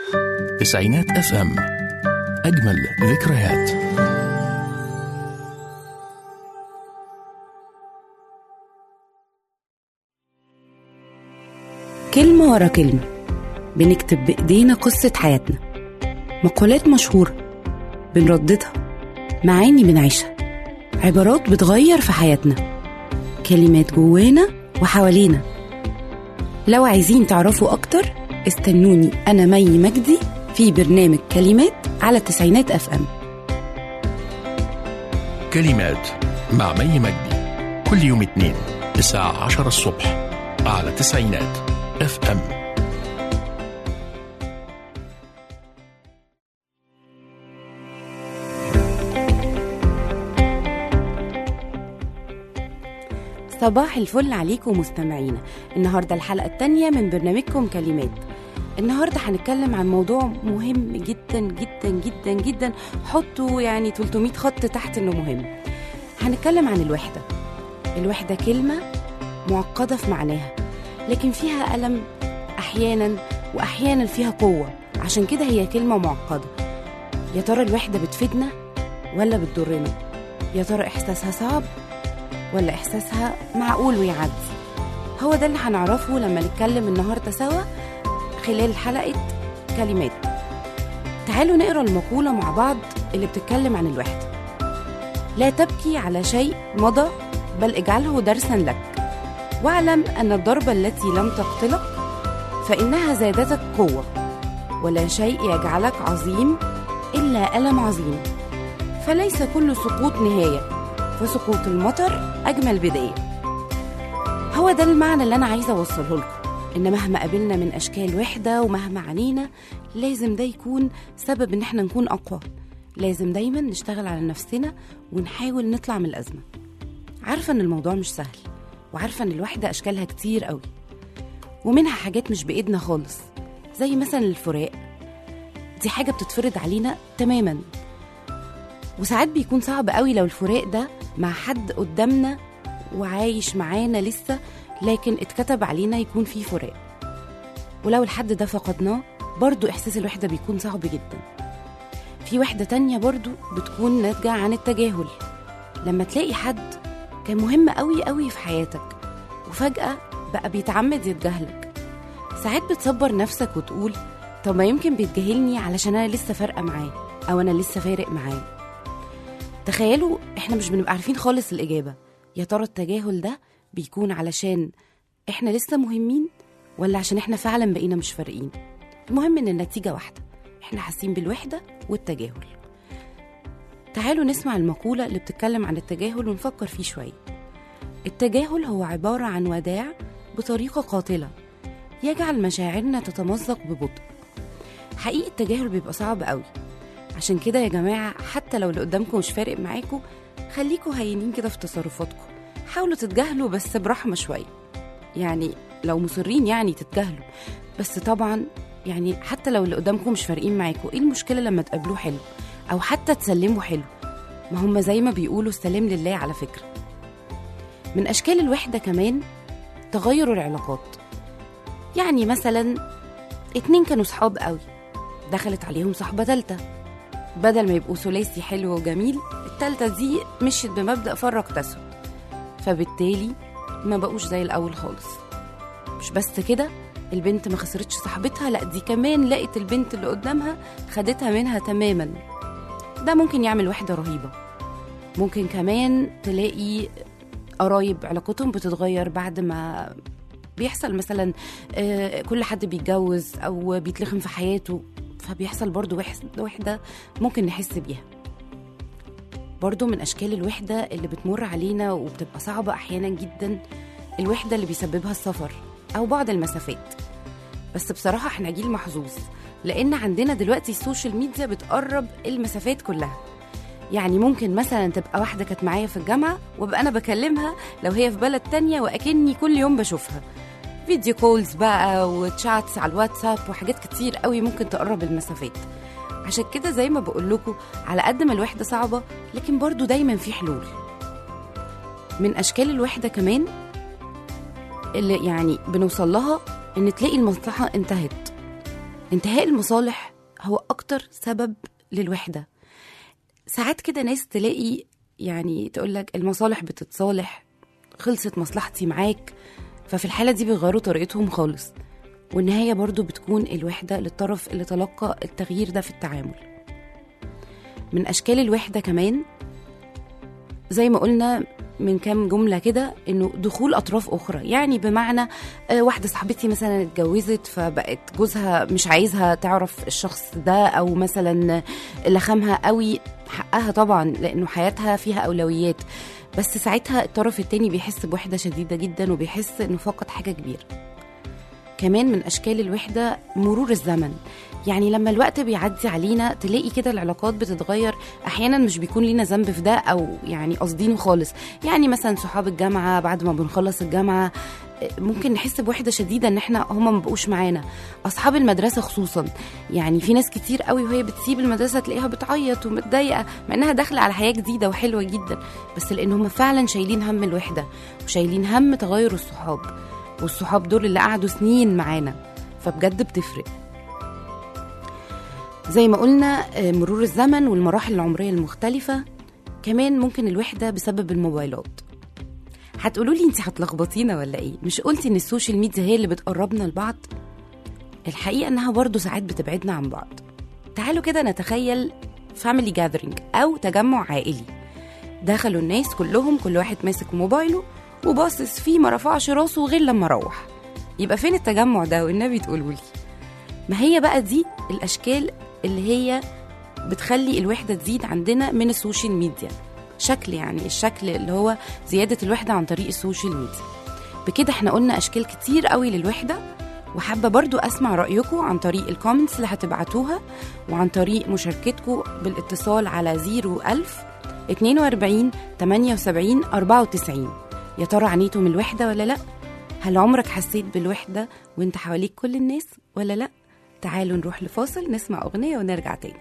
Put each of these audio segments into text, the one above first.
تسعينات اف ام اجمل ذكريات كلمة ورا كلمة بنكتب بإيدينا قصة حياتنا مقولات مشهورة بنرددها معاني بنعيشها عبارات بتغير في حياتنا كلمات جوانا وحوالينا لو عايزين تعرفوا أكتر استنوني أنا مي مجدي في برنامج كلمات على التسعينات أف أم كلمات مع مي مجدي كل يوم اثنين الساعة 10 الصبح على تسعينات اف ام صباح الفل عليكم مستمعينا النهاردة الحلقة التانية من برنامجكم كلمات النهاردة هنتكلم عن موضوع مهم جدا جدا جدا جدا حطوا يعني 300 خط تحت انه مهم هنتكلم عن الوحدة الوحدة كلمة معقدة في معناها لكن فيها ألم أحيانا وأحيانا فيها قوة عشان كده هي كلمة معقدة يا ترى الوحدة بتفيدنا ولا بتضرنا يا ترى إحساسها صعب ولا إحساسها معقول ويعدي هو ده اللي هنعرفه لما نتكلم النهاردة سوا خلال حلقة كلمات تعالوا نقرا المقولة مع بعض اللي بتتكلم عن الوحدة لا تبكي على شيء مضى بل اجعله درسا لك واعلم أن الضربة التي لم تقتلك فإنها زادتك قوة ولا شيء يجعلك عظيم إلا ألم عظيم فليس كل سقوط نهاية فسقوط المطر أجمل بداية هو ده المعنى اللي أنا عايزة أوصله لكم إن مهما قابلنا من أشكال وحدة ومهما عانينا لازم ده يكون سبب إن إحنا نكون أقوى لازم دايما نشتغل على نفسنا ونحاول نطلع من الأزمة عارفة إن الموضوع مش سهل وعارفة إن الوحدة أشكالها كتير قوي ومنها حاجات مش بإيدنا خالص زي مثلا الفراق دي حاجة بتتفرض علينا تماما وساعات بيكون صعب قوي لو الفراق ده مع حد قدامنا وعايش معانا لسه لكن اتكتب علينا يكون فيه فراق ولو الحد ده فقدناه برضو إحساس الوحدة بيكون صعب جدا في وحدة تانية برضو بتكون ناتجة عن التجاهل لما تلاقي حد كان مهم قوي قوي في حياتك وفجأة بقى بيتعمد يتجاهلك ساعات بتصبر نفسك وتقول طب ما يمكن بيتجاهلني علشان أنا لسه فارقة معاه أو أنا لسه فارق معاه تخيلوا احنا مش بنبقى عارفين خالص الإجابة يا ترى التجاهل ده بيكون علشان احنا لسه مهمين ولا عشان احنا فعلا بقينا مش فارقين المهم ان النتيجة واحدة احنا حاسين بالوحدة والتجاهل تعالوا نسمع المقولة اللي بتتكلم عن التجاهل ونفكر فيه شوية التجاهل هو عبارة عن وداع بطريقة قاتلة يجعل مشاعرنا تتمزق ببطء حقيقي التجاهل بيبقى صعب قوي عشان كده يا جماعة حتى لو اللي قدامكم مش فارق معاكم خليكوا هينين كده في تصرفاتكم حاولوا تتجاهلوا بس برحمة شوية يعني لو مصرين يعني تتجاهلوا بس طبعا يعني حتى لو اللي قدامكم مش فارقين معاكم ايه المشكلة لما تقابلوه حلو او حتى تسلموا حلو ما هم زي ما بيقولوا السلام لله على فكرة من اشكال الوحدة كمان تغير العلاقات يعني مثلا اتنين كانوا صحاب قوي دخلت عليهم صاحبة تالتة بدل ما يبقوا ثلاثي حلو وجميل التالتة دي مشيت بمبدأ فرق تسد فبالتالي ما بقوش زي الأول خالص مش بس كده البنت ما خسرتش صاحبتها لا دي كمان لقت البنت اللي قدامها خدتها منها تماما ده ممكن يعمل وحدة رهيبة ممكن كمان تلاقي قرايب علاقتهم بتتغير بعد ما بيحصل مثلا آه، كل حد بيتجوز او بيتلخم في حياته فبيحصل برضو وحس- وحدة ممكن نحس بيها برضو من أشكال الوحدة اللي بتمر علينا وبتبقى صعبة أحيانا جدا الوحدة اللي بيسببها السفر أو بعد المسافات بس بصراحة احنا جيل محظوظ لأن عندنا دلوقتي السوشيال ميديا بتقرب المسافات كلها يعني ممكن مثلا تبقى واحدة كانت معايا في الجامعة وابقى أنا بكلمها لو هي في بلد تانية وأكني كل يوم بشوفها فيديو كولز بقى وتشاتس على الواتساب وحاجات كتير قوي ممكن تقرب المسافات عشان كده زي ما بقول لكم على قد ما الوحدة صعبة لكن برضو دايما في حلول من أشكال الوحدة كمان اللي يعني بنوصل لها إن تلاقي المصلحة انتهت انتهاء المصالح هو أكتر سبب للوحدة ساعات كده ناس تلاقي يعني تقولك المصالح بتتصالح خلصت مصلحتي معاك ففي الحالة دي بيغيروا طريقتهم خالص والنهاية برضو بتكون الوحدة للطرف اللي تلقى التغيير ده في التعامل من أشكال الوحدة كمان زي ما قلنا من كام جملة كده إنه دخول أطراف أخرى يعني بمعنى آه، واحدة صاحبتي مثلا اتجوزت فبقت جوزها مش عايزها تعرف الشخص ده أو مثلا لخمها قوي حقها طبعا لأنه حياتها فيها أولويات بس ساعتها الطرف التاني بيحس بوحدة شديدة جدا وبيحس إنه فقد حاجة كبيرة كمان من أشكال الوحدة مرور الزمن يعني لما الوقت بيعدي علينا تلاقي كده العلاقات بتتغير احيانا مش بيكون لينا ذنب في ده او يعني قاصدينه خالص يعني مثلا صحاب الجامعه بعد ما بنخلص الجامعه ممكن نحس بوحده شديده ان احنا هما ما بقوش معانا اصحاب المدرسه خصوصا يعني في ناس كتير قوي وهي بتسيب المدرسه تلاقيها بتعيط ومتضايقه مع انها داخله على حياه جديده وحلوه جدا بس لان هم فعلا شايلين هم الوحده وشايلين هم تغير الصحاب والصحاب دول اللي قعدوا سنين معانا فبجد بتفرق زي ما قلنا آه، مرور الزمن والمراحل العمرية المختلفة كمان ممكن الوحدة بسبب الموبايلات هتقولوا لي انت هتلخبطينا ولا ايه مش قلتي ان السوشيال ميديا هي اللي بتقربنا لبعض الحقيقة انها برضو ساعات بتبعدنا عن بعض تعالوا كده نتخيل فاميلي جاذرينج او تجمع عائلي دخلوا الناس كلهم كل واحد ماسك موبايله وباصص فيه ما رفعش راسه غير لما روح يبقى فين التجمع ده والنبي تقولوا لي ما هي بقى دي الاشكال اللي هي بتخلي الوحده تزيد عندنا من السوشيال ميديا شكل يعني الشكل اللي هو زياده الوحده عن طريق السوشيال ميديا بكده احنا قلنا اشكال كتير قوي للوحده وحابة برضو أسمع رأيكم عن طريق الكومنتس اللي هتبعتوها وعن طريق مشاركتكم بالاتصال على 01000 42 78 94 يا ترى عانيتوا من الوحدة ولا لأ؟ هل عمرك حسيت بالوحدة وانت حواليك كل الناس ولا لأ؟ تعالوا نروح لفاصل نسمع أغنية ونرجع تاني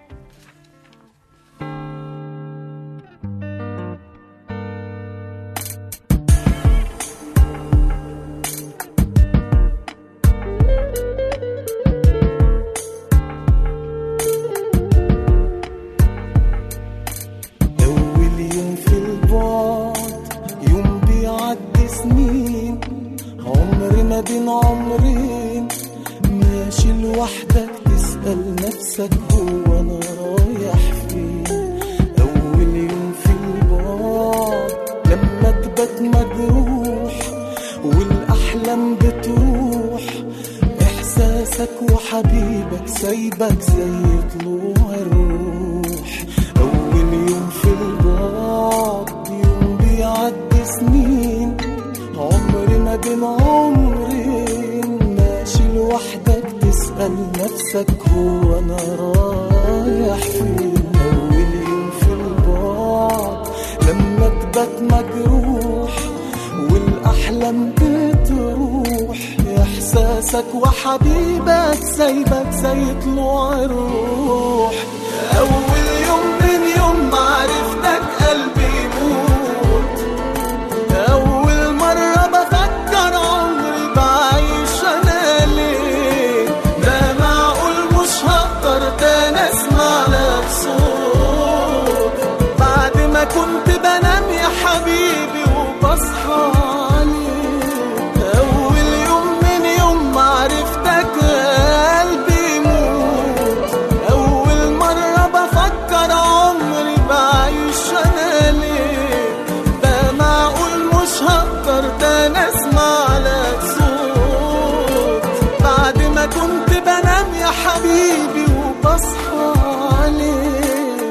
أول يوم في البعد يوم بيعدي سنين عمر ما بين عمرين ماشي لوحدك تسأل نفسك هو أنا رايح فين أول يوم في البعد لما تبات مجروح والأحلام بتروح إحساسك وحبيبك سايبك زي طلوع الروح أول يوم في البعد يوم بيعدي سنين عمر ما بين عمرين ماشي لوحدك تسأل نفسك هو أنا رايح فين أول يوم في البعد لما تبات مجروح والأحلام بتروح إحساسك وحبيبك سايبك زي طلوع الروح أول يوم من يوم ما عرفتك قلبي يموت أول مرة بفكر عمري بعيش أنا ليه ده معقول مش هقدر تاني أسمع لك صوت بعد ما كنت بنام يا حبيبي وبصحى عليك أول يوم من يوم ما عرفتك قلبي يموت أول مرة بفكر عمري بعيش أنا ليه ده معقول مش هقدر تاني أسمع لك صوت بعد ما كنت بنام يا حبيبي وبصحى عليك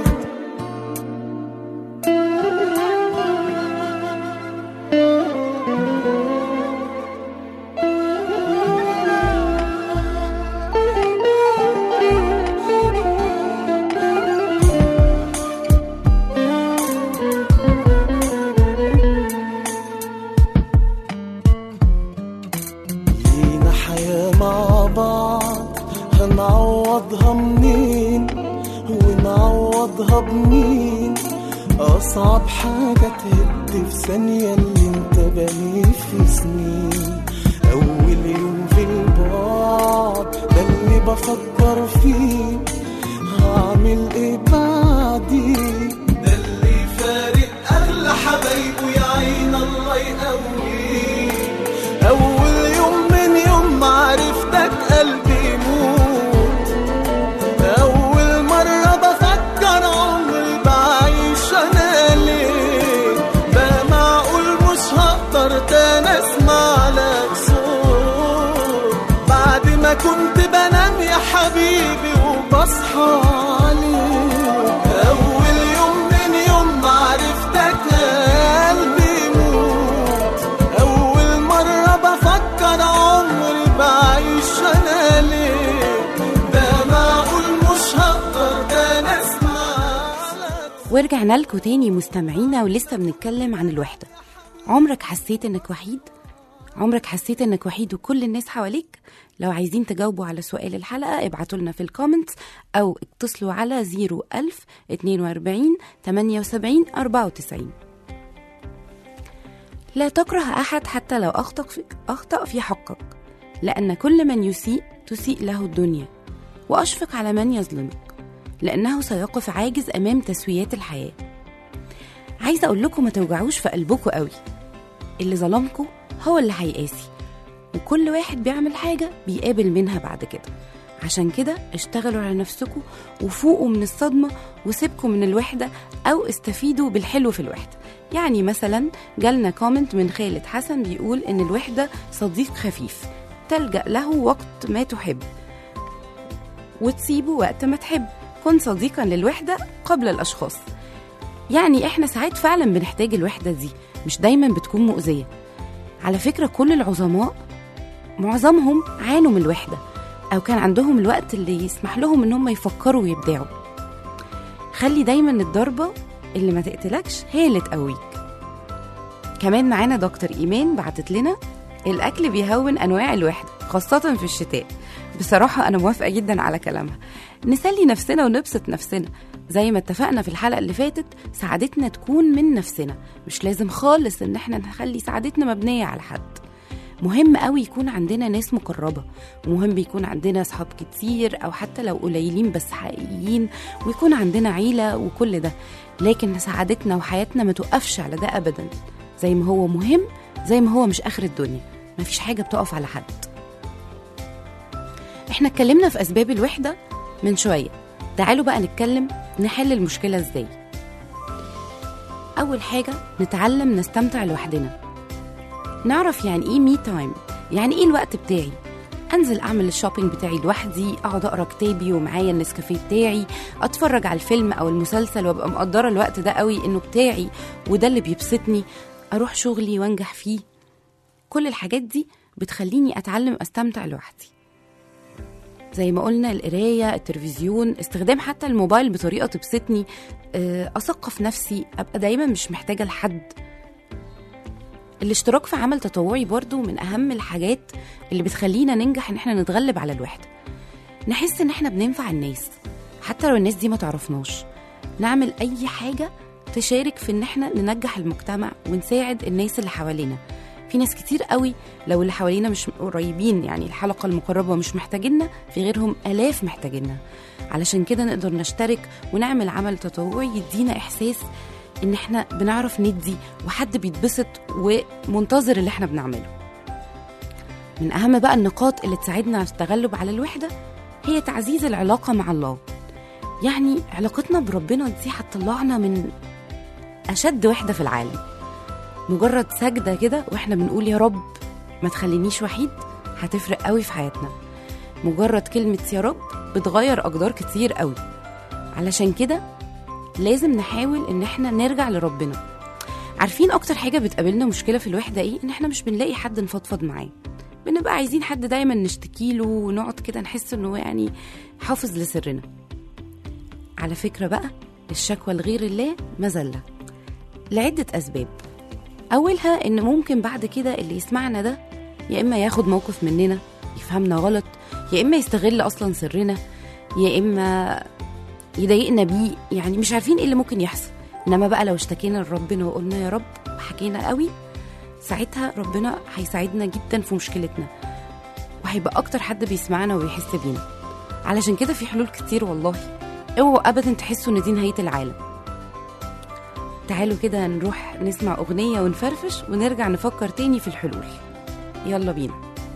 لينا حياة مع بعض هنعوضها منين ونعوضها بمين أصعب حاجة تهد في ثانية اللي انت بنيه في سنين أول يوم في البعد ده اللي بفكر فيه هعمل ايه بعدين ده اللي فارق اغلى حبايبه يا عين الله يقويه اول يوم من يوم ما عرفتك قلبي يموت اول مرة بفكر عمري بعيش انا ليه بقى معقول مش هقدر تاني اسمع لك صوت بعد ما كنت بنام يا حبيبي وبصحى عليك اول يوم من يوم ما عرفتك قلبي يموت اول مرة بفكر عمري بعيش انا ليه ده معقول مش هقدر تاني اسمع لك ورجعنا لكم تاني مستمعينا ولسه بنتكلم عن الوحدة عمرك حسيت انك وحيد؟ عمرك حسيت انك وحيد وكل الناس حواليك؟ لو عايزين تجاوبوا على سؤال الحلقة ابعتوا لنا في الكومنتس أو اتصلوا على 01000 42 78 94 لا تكره أحد حتى لو أخطأ في, أخطأ في حقك لأن كل من يسيء تسيء له الدنيا وأشفق على من يظلمك لأنه سيقف عاجز أمام تسويات الحياة عايزة أقول لكم ما توجعوش في قلبكم قوي اللي ظلمكم هو اللي هيقاسي وكل واحد بيعمل حاجة بيقابل منها بعد كده عشان كده اشتغلوا على نفسكم وفوقوا من الصدمة وسيبكم من الوحدة أو استفيدوا بالحلو في الوحدة يعني مثلا جالنا كومنت من خالد حسن بيقول إن الوحدة صديق خفيف تلجأ له وقت ما تحب وتسيبه وقت ما تحب كن صديقا للوحدة قبل الأشخاص يعني احنا ساعات فعلا بنحتاج الوحدة دي مش دايما بتكون مؤذية على فكرة كل العظماء معظمهم عانوا من الوحدة أو كان عندهم الوقت اللي يسمح لهم إن هم يفكروا ويبدعوا خلي دايما الضربة اللي ما تقتلكش هي اللي تقويك كمان معانا دكتور إيمان بعتت لنا الأكل بيهون أنواع الوحدة خاصة في الشتاء بصراحة أنا موافقة جدا على كلامها نسلي نفسنا ونبسط نفسنا زي ما اتفقنا في الحلقة اللي فاتت سعادتنا تكون من نفسنا مش لازم خالص إن احنا نخلي سعادتنا مبنية على حد مهم قوي يكون عندنا ناس مقربة ومهم يكون عندنا أصحاب كتير أو حتى لو قليلين بس حقيقيين ويكون عندنا عيلة وكل ده لكن سعادتنا وحياتنا ما توقفش على ده أبدا زي ما هو مهم زي ما هو مش آخر الدنيا مفيش حاجة بتقف على حد احنا اتكلمنا في أسباب الوحدة من شوية تعالوا بقى نتكلم نحل المشكلة ازاي أول حاجة نتعلم نستمتع لوحدنا نعرف يعني ايه مي تايم يعني ايه الوقت بتاعي انزل اعمل الشوبينج بتاعي لوحدي اقعد اقرا كتابي ومعايا النسكافيه بتاعي اتفرج على الفيلم او المسلسل وابقى مقدره الوقت ده قوي انه بتاعي وده اللي بيبسطني اروح شغلي وانجح فيه كل الحاجات دي بتخليني اتعلم استمتع لوحدي زي ما قلنا القراية التلفزيون استخدام حتى الموبايل بطريقة تبسطني آه، أثقف نفسي أبقى دايما مش محتاجة لحد الاشتراك في عمل تطوعي برضو من أهم الحاجات اللي بتخلينا ننجح إن احنا نتغلب على الوحدة نحس إن احنا بننفع الناس حتى لو الناس دي ما تعرفناش نعمل أي حاجة تشارك في إن احنا ننجح المجتمع ونساعد الناس اللي حوالينا في ناس كتير قوي لو اللي حوالينا مش قريبين يعني الحلقة المقربة مش محتاجيننا في غيرهم آلاف محتاجيننا علشان كده نقدر نشترك ونعمل عمل تطوعي يدينا إحساس إن إحنا بنعرف ندي وحد بيتبسط ومنتظر اللي إحنا بنعمله من أهم بقى النقاط اللي تساعدنا على التغلب على الوحدة هي تعزيز العلاقة مع الله يعني علاقتنا بربنا دي هتطلعنا من أشد وحدة في العالم مجرد سجدة كده واحنا بنقول يا رب ما تخلينيش وحيد هتفرق قوي في حياتنا مجرد كلمة يا رب بتغير أقدار كتير قوي علشان كده لازم نحاول ان احنا نرجع لربنا عارفين اكتر حاجة بتقابلنا مشكلة في الوحدة ايه ان احنا مش بنلاقي حد نفضفض معاه بنبقى عايزين حد دايما نشتكي له ونقعد كده نحس انه يعني حافظ لسرنا على فكرة بقى الشكوى لغير الله مذلة لعدة أسباب أولها إن ممكن بعد كده اللي يسمعنا ده يا إما ياخد موقف مننا يفهمنا غلط يا إما يستغل أصلا سرنا يا إما يضايقنا بيه يعني مش عارفين إيه اللي ممكن يحصل إنما بقى لو اشتكينا لربنا وقلنا يا رب وحكينا قوي ساعتها ربنا هيساعدنا جدا في مشكلتنا وهيبقى أكتر حد بيسمعنا وبيحس بينا علشان كده في حلول كتير والله اوعوا ابدا تحسوا ان دي نهايه العالم تعالوا كده نروح نسمع اغنيه ونفرفش ونرجع نفكر تاني في الحلول يلا بينا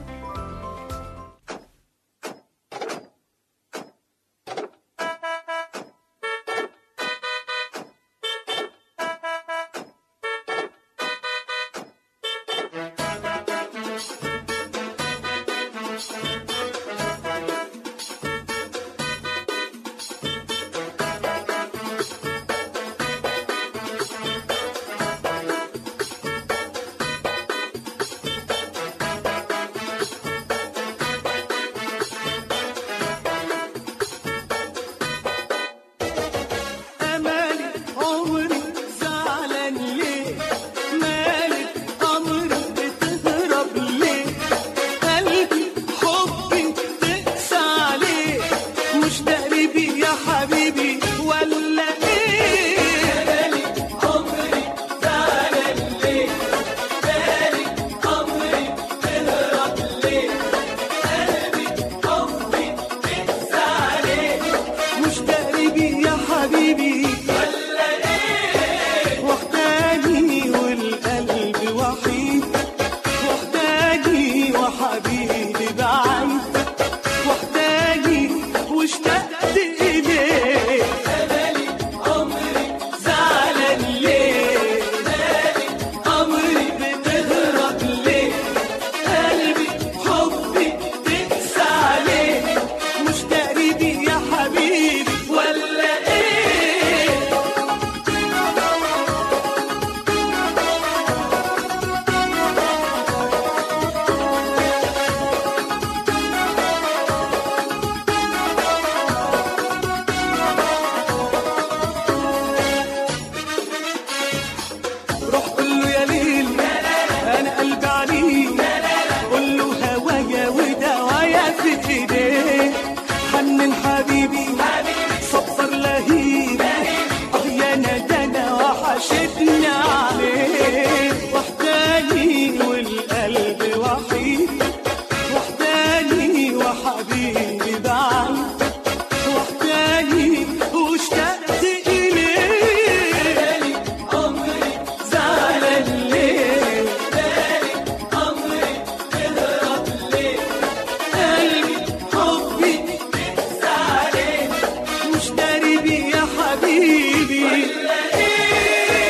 أمالي عمري زعلان ليه مالك أمري بتهرب ليه قلبي حبي تقسى عليه مش تقريبي يا حبيبي ولا إيه مالي عمري زعلان ليه مالك أمري بتهرب ليه قلبي حبي تقسى عليه مش تقريبي يا حبيبي ولا ايه وحداني والقلب وحيد وحداني وحبيبي بعيد وحداني واشتقت اليه مالي عمري زعلان ليه مالي عمري بتهرب ليه قلبي حبي تقسى عليه مش تقريبي يا حبيبي ولا ايه روح قول له يا ليل انا قلبي عليك قول له هوايا ودوايا في ايديك حنن حبيبي صبر لهيب اه يا ندى وحشتني عليك وحداني والقلب وحيد وحداني وحبيبي بعيد وحداني واشتقت إليه عمري زعلان ليه مالك عمري تهرب ليه قلبي حبي تقسى عليه مش داري بيه يا حبيبي ولا ايه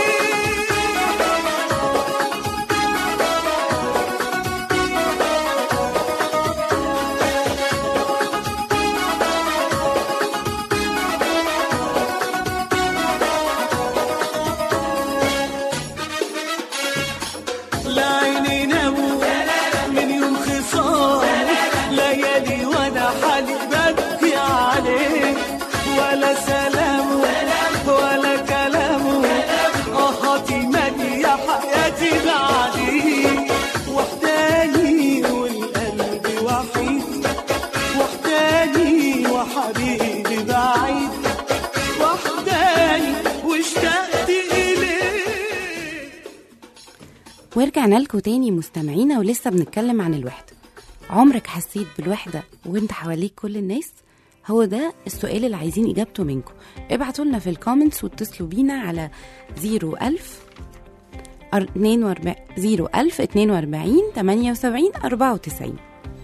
لا عيني ناموا من يوم خصام ليالي وانا حالي ببكي عليه ولا سلام ولا كلام اهاتي مالي يا حياتي بعدي وحداني والقلب وحيد وحداني وحبيبي بعيد وحداني واشتقت اليه ورجعنا لكم تاني مستمعينا ولسه بنتكلم عن الوحدة عمرك حسيت بالوحدة وانت حواليك كل الناس؟ هو ده السؤال اللي عايزين إجابته منكم ابعتوا لنا في الكومنتس واتصلوا بينا على 01000 42 01000 42 78 94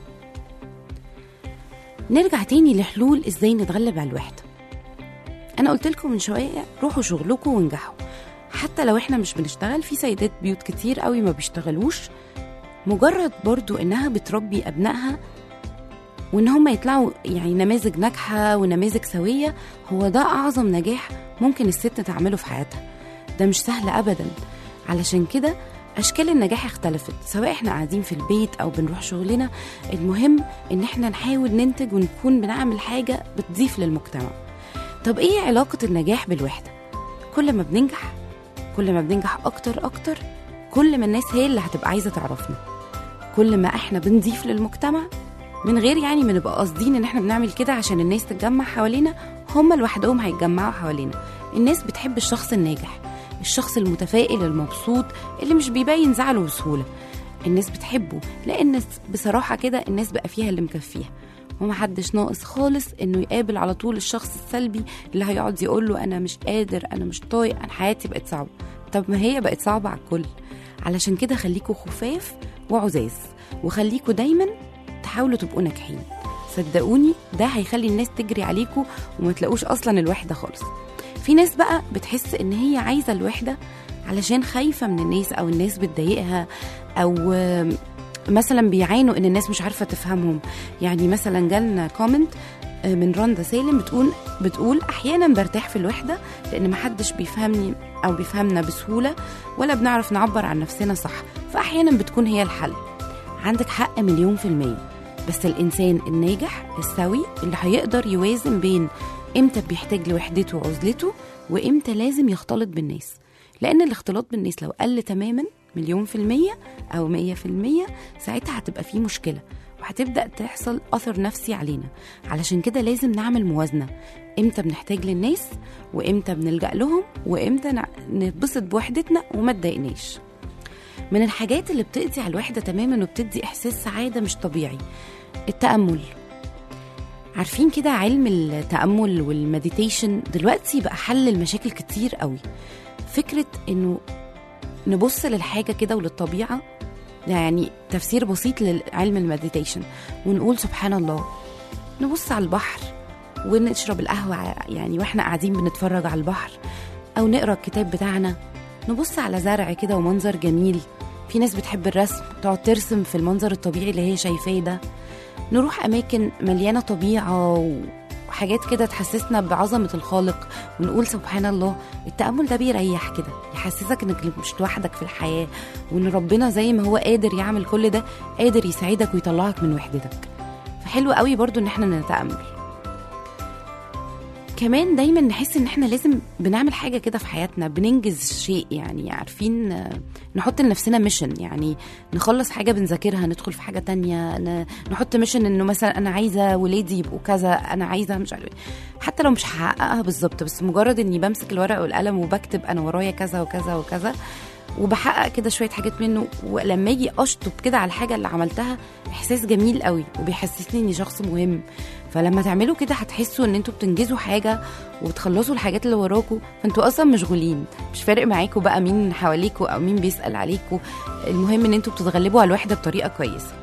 نرجع تاني لحلول ازاي نتغلب على الوحدة انا قلت لكم من شوية روحوا شغلكم وانجحوا حتى لو احنا مش بنشتغل في سيدات بيوت كتير قوي ما بيشتغلوش مجرد برضو انها بتربي ابنائها وان هم يطلعوا يعني نماذج ناجحه ونماذج سويه هو ده اعظم نجاح ممكن الست تعمله في حياتها ده مش سهل ابدا علشان كده اشكال النجاح اختلفت سواء احنا قاعدين في البيت او بنروح شغلنا المهم ان احنا نحاول ننتج ونكون بنعمل حاجه بتضيف للمجتمع طب ايه علاقه النجاح بالوحده كل ما بننجح كل ما بننجح اكتر اكتر كل ما الناس هي اللي هتبقى عايزه تعرفنا كل ما احنا بنضيف للمجتمع من غير يعني ما نبقى قاصدين ان احنا بنعمل كده عشان الناس تتجمع حوالينا هم لوحدهم هيتجمعوا حوالينا الناس بتحب الشخص الناجح الشخص المتفائل المبسوط اللي مش بيبين زعله بسهوله الناس بتحبه لان بصراحه كده الناس بقى فيها اللي مكفيها ومحدش ناقص خالص انه يقابل على طول الشخص السلبي اللي هيقعد يقول له انا مش قادر انا مش طايق انا حياتي بقت صعبه طب ما هي بقت صعبه على الكل علشان كده خليكوا خفاف وعزاز وخليكوا دايما تحاولوا تبقوا ناجحين صدقوني ده هيخلي الناس تجري عليكوا وما تلاقوش اصلا الوحده خالص في ناس بقى بتحس ان هي عايزه الوحده علشان خايفه من الناس او الناس بتضايقها او آم، مثلا بيعانوا ان الناس مش عارفه تفهمهم يعني مثلا جالنا كومنت من رندا سالم بتقول بتقول احيانا برتاح في الوحده لان محدش بيفهمني او بيفهمنا بسهوله ولا بنعرف نعبر عن نفسنا صح فاحيانا بتكون هي الحل عندك حق مليون في المية بس الإنسان الناجح السوي اللي هيقدر يوازن بين إمتى بيحتاج لوحدته وعزلته وإمتى لازم يختلط بالناس لأن الاختلاط بالناس لو قل تماما مليون في المية أو مية في المية ساعتها هتبقى فيه مشكلة وهتبدأ تحصل أثر نفسي علينا علشان كده لازم نعمل موازنة إمتى بنحتاج للناس وإمتى بنلجأ لهم وإمتى نع- نتبسط بوحدتنا وما تضايقناش من الحاجات اللي بتقضي على الوحدة تماما وبتدي إحساس سعادة مش طبيعي التأمل عارفين كده علم التأمل والمديتيشن دلوقتي بقى حل المشاكل كتير قوي فكرة إنه نبص للحاجة كده وللطبيعة ده يعني تفسير بسيط لعلم المديتيشن ونقول سبحان الله نبص على البحر ونشرب القهوة يعني واحنا قاعدين بنتفرج على البحر أو نقرا الكتاب بتاعنا نبص على زرع كده ومنظر جميل في ناس بتحب الرسم تقعد ترسم في المنظر الطبيعي اللي هي شايفاه ده نروح أماكن مليانة طبيعة وحاجات كده تحسسنا بعظمة الخالق ونقول سبحان الله التأمل ده بيريح كده يحسسك انك مش لوحدك في الحياة وان ربنا زي ما هو قادر يعمل كل ده قادر يساعدك ويطلعك من وحدتك فحلو قوي برضو ان احنا نتأمل كمان دايما نحس ان احنا لازم بنعمل حاجه كده في حياتنا بننجز شيء يعني عارفين آه، نحط لنفسنا ميشن يعني نخلص حاجه بنذاكرها ندخل في حاجه تانية ن- نحط ميشن انه مثلا انا عايزه ولادي يبقوا كذا انا عايزه مش عارفه إيه. حتى لو مش هحققها بالظبط بس مجرد اني بمسك الورقه والقلم وبكتب انا ورايا كذا وكذا وكذا وبحقق كده شويه حاجات منه ولما اجي اشطب كده على الحاجه اللي عملتها احساس جميل قوي وبيحسسني اني شخص مهم فلما تعملوا كده هتحسوا ان انتوا بتنجزوا حاجه وبتخلصوا الحاجات اللي وراكوا فانتوا اصلا مشغولين مش فارق معاكوا بقى مين حواليكوا او مين بيسال عليكوا المهم ان انتوا بتتغلبوا على الوحده بطريقه كويسه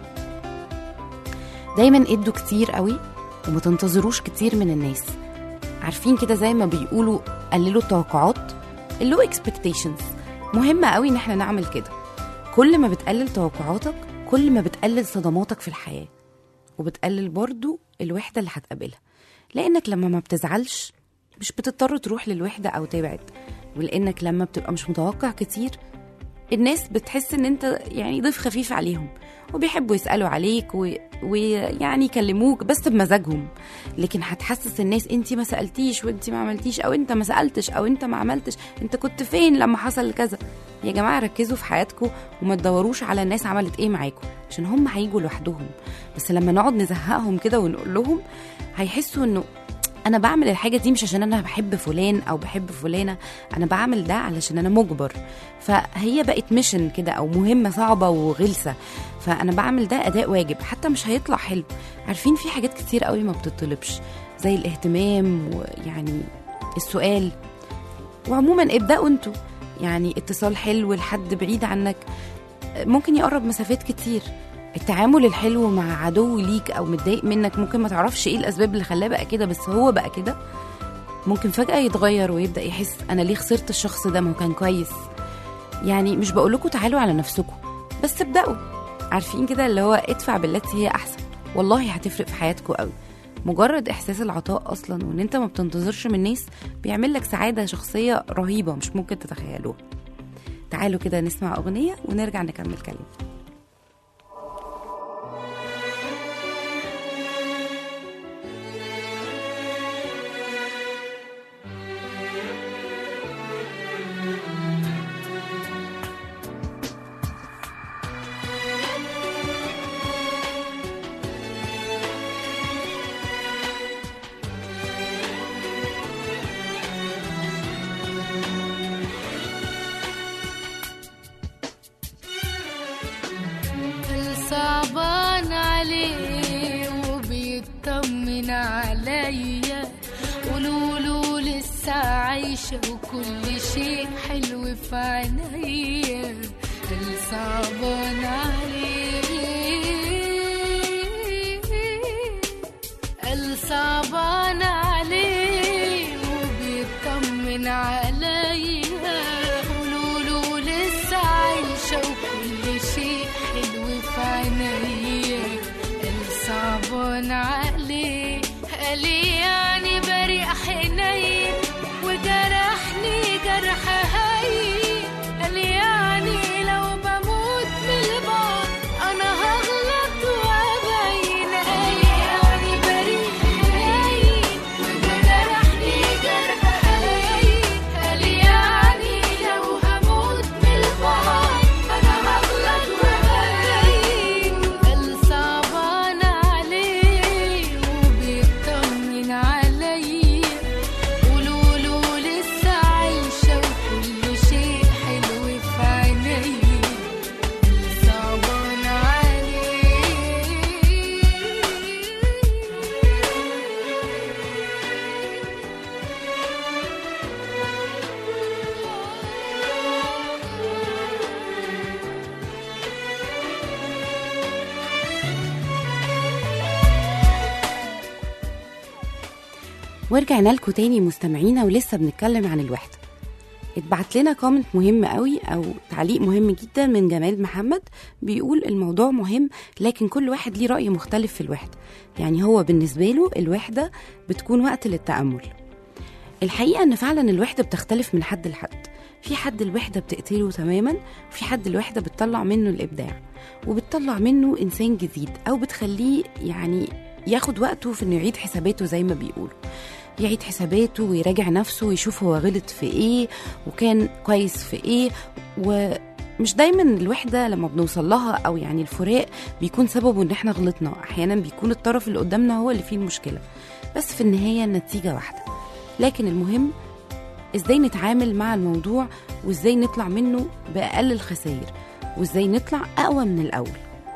دايما ادوا كتير قوي وما تنتظروش كتير من الناس عارفين كده زي ما بيقولوا قللوا التوقعات اللو اكسبكتيشنز مهم قوي ان احنا نعمل كده كل ما بتقلل توقعاتك كل ما بتقلل صدماتك في الحياه وبتقلل برضو الوحدة اللي هتقابلها لأنك لما ما بتزعلش مش بتضطر تروح للوحدة أو تبعد ولأنك لما بتبقى مش متوقع كتير الناس بتحس ان انت يعني ضيف خفيف عليهم وبيحبوا يسألوا عليك و- ويعني يكلموك بس بمزاجهم لكن هتحسس الناس انت ما سألتيش وانت ما عملتيش او انت ما سألتش او انت ما عملتش انت كنت فين لما حصل كذا يا جماعة ركزوا في حياتكم وما تدوروش على الناس عملت ايه معاكم عشان هم هيجوا لوحدهم بس لما نقعد نزهقهم كده ونقول لهم هيحسوا انه انا بعمل الحاجه دي مش عشان انا بحب فلان او بحب فلانه انا بعمل ده علشان انا مجبر فهي بقت ميشن كده او مهمه صعبه وغلسه فانا بعمل ده اداء واجب حتى مش هيطلع حلو عارفين في حاجات كتير قوي ما بتطلبش زي الاهتمام ويعني السؤال وعموما ابداوا انتوا يعني اتصال حلو لحد بعيد عنك ممكن يقرب مسافات كتير التعامل الحلو مع عدو ليك او متضايق منك ممكن ما تعرفش ايه الاسباب اللي خلاه بقى كده بس هو بقى كده ممكن فجأة يتغير ويبدأ يحس أنا ليه خسرت الشخص ده ما هو كان كويس يعني مش بقول لكم تعالوا على نفسكم بس ابدأوا عارفين كده اللي هو ادفع بالتي هي أحسن والله هتفرق في حياتكم قوي مجرد إحساس العطاء أصلا وإن أنت ما بتنتظرش من الناس بيعمل لك سعادة شخصية رهيبة مش ممكن تتخيلوها تعالوا كده نسمع أغنية ونرجع نكمل كلام بيطمن عليا قولوله لسه عايشة وكل شيء حلو في عينيا قال صعبان عليه قال صعبان عليه وبيطمن عليا قولوله لسه عايشة وكل شيء حلو في عينيا قال صعبان عليه قال يعني بريء حنين وجرحني جرح هين قال يعني لو بموت من البعد انا هغلط وابين قال يعني بريء حنين وجرحني جرح هين قال يعني لو هموت من البعد انا هغلط وابين قال صعبان عليه وبيطمن عليا قولوله لسه عايشة وكل شيء حلو في عينيا صعبان عليه ورجعنا لكم تاني مستمعينا ولسه بنتكلم عن الوحدة اتبعت لنا كومنت مهم قوي او تعليق مهم جدا من جمال محمد بيقول الموضوع مهم لكن كل واحد ليه رأي مختلف في الوحدة يعني هو بالنسبة له الوحدة بتكون وقت للتأمل الحقيقة ان فعلا الوحدة بتختلف من حد لحد في حد الوحدة بتقتله تماما وفي حد الوحدة بتطلع منه الإبداع وبتطلع منه إنسان جديد أو بتخليه يعني ياخد وقته في إنه يعيد حساباته زي ما بيقولوا يعيد حساباته ويراجع نفسه ويشوف هو غلط في ايه وكان كويس في ايه ومش دايما الوحدة لما بنوصل لها او يعني الفراق بيكون سببه ان احنا غلطنا احيانا بيكون الطرف اللي قدامنا هو اللي فيه المشكلة بس في النهاية النتيجة واحدة لكن المهم ازاي نتعامل مع الموضوع وازاي نطلع منه بأقل الخسائر وازاي نطلع اقوى من الاول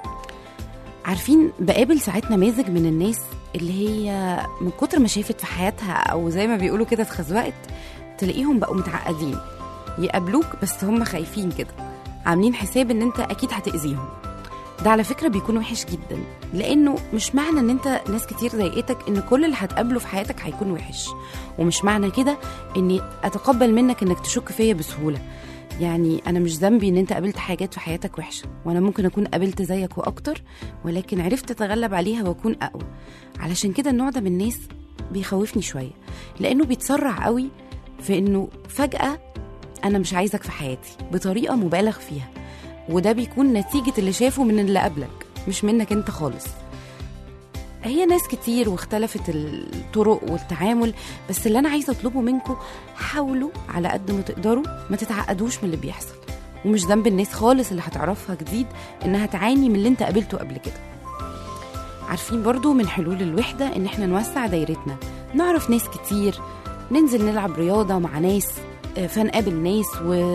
عارفين بقابل ساعات نماذج من الناس اللي هي من كتر ما شافت في حياتها او زي ما بيقولوا كده اتخزوقت تلاقيهم بقوا متعقدين يقابلوك بس هم خايفين كده عاملين حساب ان انت اكيد هتاذيهم ده على فكره بيكون وحش جدا لانه مش معنى ان انت ناس كتير ضايقتك ان كل اللي هتقابله في حياتك هيكون وحش ومش معنى كده اني اتقبل منك انك تشك فيا بسهوله يعني انا مش ذنبي ان انت قابلت حاجات في حياتك وحشه وانا ممكن اكون قابلت زيك واكتر ولكن عرفت اتغلب عليها واكون اقوى علشان كده النوع ده من الناس بيخوفني شويه لانه بيتسرع قوي في انه فجاه انا مش عايزك في حياتي بطريقه مبالغ فيها وده بيكون نتيجه اللي شافه من اللي قبلك مش منك انت خالص هي ناس كتير واختلفت الطرق والتعامل بس اللي انا عايزه اطلبه منكم حاولوا على قد ما تقدروا ما تتعقدوش من اللي بيحصل ومش ذنب الناس خالص اللي هتعرفها جديد انها تعاني من اللي انت قابلته قبل كده عارفين برضو من حلول الوحدة ان احنا نوسع دايرتنا نعرف ناس كتير ننزل نلعب رياضة مع ناس آه، فنقابل ناس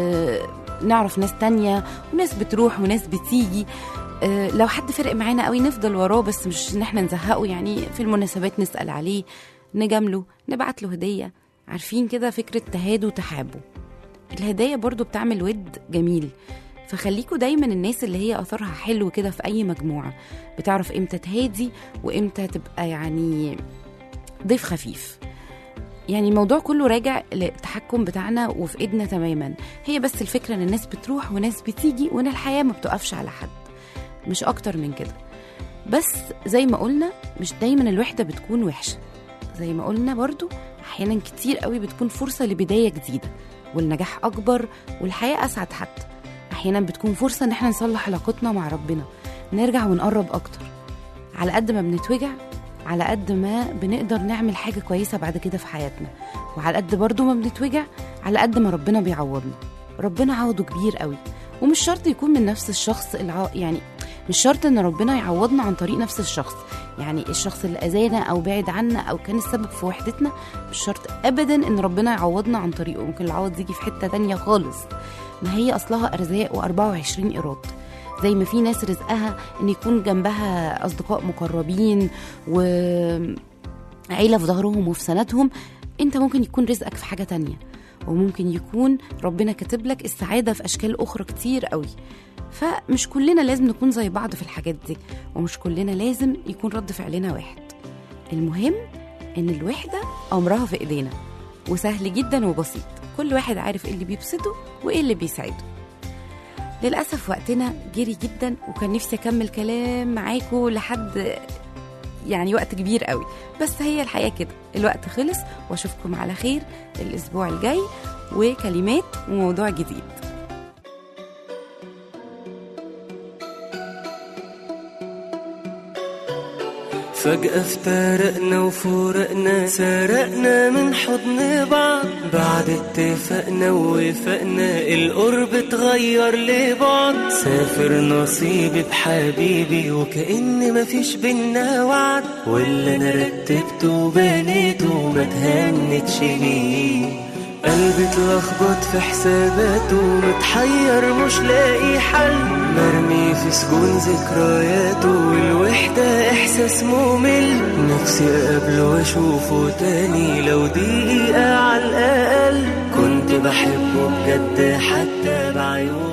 ونعرف ناس تانية وناس بتروح وناس بتيجي آه، لو حد فرق معانا قوي نفضل وراه بس مش ان احنا نزهقه يعني في المناسبات نسأل عليه نجامله نبعت له هدية عارفين كده فكرة تهادوا وتحابوا الهدايا برضو بتعمل ود جميل فخليكوا دايما الناس اللي هي اثرها حلو كده في اي مجموعه بتعرف امتى تهادي وامتى تبقى يعني ضيف خفيف يعني الموضوع كله راجع للتحكم بتاعنا وفي ايدنا تماما هي بس الفكره ان الناس بتروح وناس بتيجي وان الحياه ما بتقفش على حد مش اكتر من كده بس زي ما قلنا مش دايما الوحده بتكون وحشه زي ما قلنا برضو احيانا كتير قوي بتكون فرصه لبدايه جديده والنجاح اكبر والحياه اسعد حتى احيانا بتكون فرصه ان احنا نصلح علاقتنا مع ربنا نرجع ونقرب اكتر على قد ما بنتوجع على قد ما بنقدر نعمل حاجه كويسه بعد كده في حياتنا وعلى قد برضو ما بنتوجع على قد ما ربنا بيعوضنا ربنا عوضه كبير قوي ومش شرط يكون من نفس الشخص الع... يعني مش شرط ان ربنا يعوضنا عن طريق نفس الشخص يعني الشخص اللي اذانا او بعد عنا او كان السبب في وحدتنا مش شرط ابدا ان ربنا يعوضنا عن طريقه ممكن العوض يجي في حته تانية خالص ما هي اصلها ارزاق و24 ايراد زي ما في ناس رزقها ان يكون جنبها اصدقاء مقربين و عيلة في ظهرهم وفي سندهم انت ممكن يكون رزقك في حاجة تانية وممكن يكون ربنا كاتب لك السعادة في أشكال أخرى كتير قوي فمش كلنا لازم نكون زي بعض في الحاجات دي ومش كلنا لازم يكون رد فعلنا واحد المهم ان الوحدة أمرها في إيدينا وسهل جدا وبسيط كل واحد عارف ايه اللي بيبسطه وايه اللي بيسعده للأسف وقتنا جري جدا وكان نفسي أكمل كلام معاكم لحد يعني وقت كبير قوي بس هي الحياة كده الوقت خلص واشوفكم على خير الأسبوع الجاي وكلمات وموضوع جديد فجأة افترقنا وفرقنا سرقنا من حضن بعض بعد اتفقنا ووفقنا القرب اتغير لبعض سافر نصيبي بحبيبي وكأن مفيش بينا وعد واللي انا رتبته وبنيته ما تهنتش بيه قلبي اتلخبط في حساباته متحير مش لاقي حل مرمي في سجون ذكرياته والوحدة إحساس ممل نفسي أقابله وأشوفه تاني لو دقيقة على الأقل كنت بحبه بجد حتى بعيون